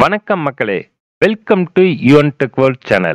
வணக்கம் மக்களே welcome to Yuvan tech world channel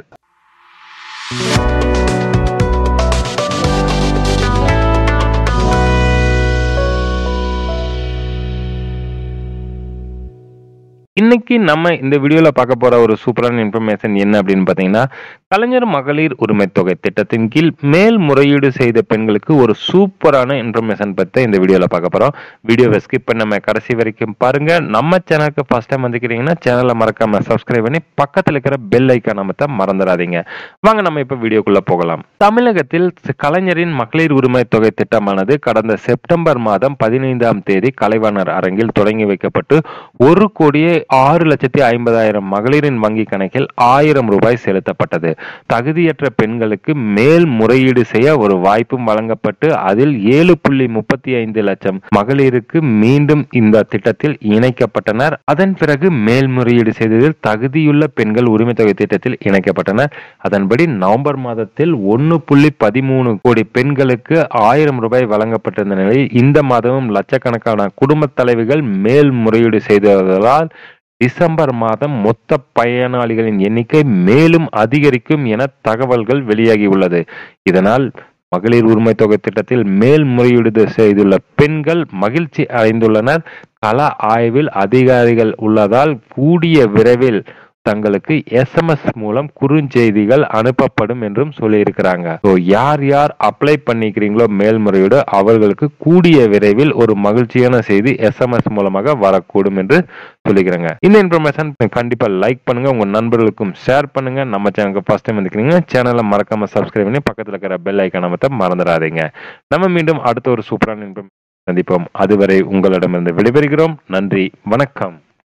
இன்னைக்கு நம்ம இந்த வீடியோல பார்க்க போற ஒரு சூப்பரான இன்ஃபர்மேஷன் என்ன அப்படின்னு பார்த்தீங்கன்னா கலைஞர் மகளிர் உரிமை தொகை திட்டத்தின் கீழ் மேல்முறையீடு செய்த பெண்களுக்கு ஒரு சூப்பரான இன்ஃபர்மேஷன் பற்றி இந்த வீடியோல பார்க்க போறோம் வீடியோவை ஸ்கிப் பண்ணாம கடைசி வரைக்கும் பாருங்க நம்ம சேனலுக்கு ஃபர்ஸ்ட் டைம் வந்துக்கிறீங்கன்னா சேனலை மறக்காம சப்ஸ்கிரைப் பண்ணி பக்கத்தில் இருக்கிற பெல் ஐக்கான் அமைத்த மறந்துடாதீங்க வாங்க நம்ம இப்போ வீடியோக்குள்ள போகலாம் தமிழகத்தில் கலைஞரின் மகளிர் உரிமை தொகை திட்டமானது கடந்த செப்டம்பர் மாதம் பதினைந்தாம் தேதி கலைவாணர் அரங்கில் தொடங்கி வைக்கப்பட்டு ஒரு கோடியே ஆறு லட்சத்தி ஐம்பதாயிரம் மகளிரின் வங்கி கணக்கில் ஆயிரம் ரூபாய் செலுத்தப்பட்டது தகுதியற்ற பெண்களுக்கு மேல் முறையீடு செய்ய ஒரு வாய்ப்பும் வழங்கப்பட்டு அதில் ஏழு புள்ளி முப்பத்தி ஐந்து லட்சம் மகளிருக்கு மீண்டும் இந்த திட்டத்தில் இணைக்கப்பட்டனர் அதன் பிறகு மேல்முறையீடு செய்ததில் தகுதியுள்ள பெண்கள் உரிமை தொகை திட்டத்தில் இணைக்கப்பட்டனர் அதன்படி நவம்பர் மாதத்தில் ஒன்னு புள்ளி பதிமூணு கோடி பெண்களுக்கு ஆயிரம் ரூபாய் வழங்கப்பட்டிருந்த நிலையில் இந்த மாதமும் லட்சக்கணக்கான குடும்ப தலைவிகள் மேல்முறையீடு செய்ததால் டிசம்பர் மாதம் மொத்த பயனாளிகளின் எண்ணிக்கை மேலும் அதிகரிக்கும் என தகவல்கள் வெளியாகியுள்ளது இதனால் மகளிர் உரிமை தொகை திட்டத்தில் மேல்முறையீடு செய்துள்ள பெண்கள் மகிழ்ச்சி அடைந்துள்ளனர் கள ஆய்வில் அதிகாரிகள் உள்ளதால் கூடிய விரைவில் தங்களுக்கு எஸ்எம்எஸ் மூலம் குறுஞ்செய்திகள் அனுப்பப்படும் என்றும் சொல்லியிருக்கிறாங்க ஸோ யார் யார் அப்ளை பண்ணிக்கிறீங்களோ மேல்முறையீடு அவர்களுக்கு கூடிய விரைவில் ஒரு மகிழ்ச்சியான செய்தி எஸ்எம்எஸ் மூலமாக வரக்கூடும் என்று சொல்லிக்கிறாங்க இந்த இன்ஃபர்மேஷன் கண்டிப்பா லைக் பண்ணுங்க உங்க நண்பர்களுக்கும் ஷேர் பண்ணுங்க நம்ம சேனலுக்கு ஃபர்ஸ்ட் டைம் வந்துக்கிறீங்க சேனலை மறக்காம சப்ஸ்கிரைப் பண்ணி பக்கத்தில் இருக்கிற பெல் ஐக்கான மத்த மறந்துடாதீங்க நம்ம மீண்டும் அடுத்த ஒரு சூப்பரான இன்ஃபர்மேஷன் சந்திப்போம் அதுவரை உங்களிடமிருந்து விடைபெறுகிறோம் நன்றி வணக்கம்